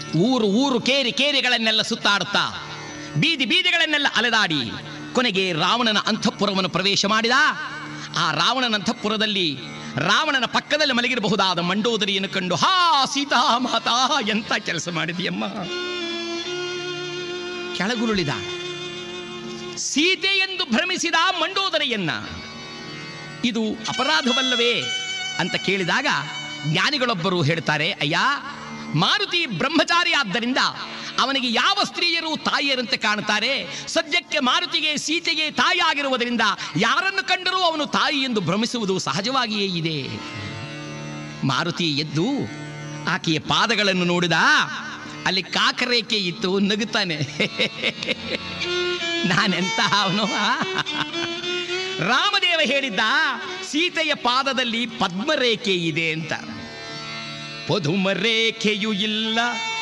ಊರು ಊರು ಕೇರಿ ಕೇರಿಗಳನ್ನೆಲ್ಲ ಸುತ್ತಾಡುತ್ತಾ ಬೀದಿ ಬೀದಿಗಳನ್ನೆಲ್ಲ ಅಲೆದಾಡಿ ಕೊನೆಗೆ ರಾವಣನ ಅಂತಃಪುರವನ್ನು ಪ್ರವೇಶ ಮಾಡಿದ ಆ ರಾವಣನ ಅಂತಃಪುರದಲ್ಲಿ ರಾವಣನ ಪಕ್ಕದಲ್ಲಿ ಮಲಗಿರಬಹುದಾದ ಮಂಡೋದರಿಯನ್ನು ಕಂಡು ಹಾ ಸೀತಾ ಮಾತಾ ಎಂತ ಕೆಲಸ ಮಾಡಿದೆಯಮ್ಮ ಕೆಳಗುರುಳಿದ ಸೀತೆ ಎಂದು ಭ್ರಮಿಸಿದ ಮಂಡೋದರಿಯನ್ನ ಇದು ಅಪರಾಧವಲ್ಲವೇ ಅಂತ ಕೇಳಿದಾಗ ಜ್ಞಾನಿಗಳೊಬ್ಬರು ಹೇಳ್ತಾರೆ ಅಯ್ಯ ಮಾರುತಿ ಬ್ರಹ್ಮಚಾರಿ ಆದ್ದರಿಂದ ಅವನಿಗೆ ಯಾವ ಸ್ತ್ರೀಯರು ತಾಯಿಯರಂತೆ ಕಾಣುತ್ತಾರೆ ಸದ್ಯಕ್ಕೆ ಮಾರುತಿಗೆ ಸೀತೆಗೆ ತಾಯಿ ಆಗಿರುವುದರಿಂದ ಯಾರನ್ನು ಕಂಡರೂ ಅವನು ತಾಯಿ ಎಂದು ಭ್ರಮಿಸುವುದು ಸಹಜವಾಗಿಯೇ ಇದೆ ಮಾರುತಿ ಎದ್ದು ಆಕೆಯ ಪಾದಗಳನ್ನು ನೋಡಿದ ಅಲ್ಲಿ ಕಾಕರೇಖೆ ಇತ್ತು ನಗುತ್ತಾನೆ ನಾನೆಂತ ಅವನು ರಾಮದೇವ ಹೇಳಿದ್ದ ಸೀತೆಯ ಪಾದದಲ್ಲಿ ಪದ್ಮರೇಖೆ ಇದೆ ಅಂತ ಪದುಮ ರೇಖೆಯೂ ಇಲ್ಲ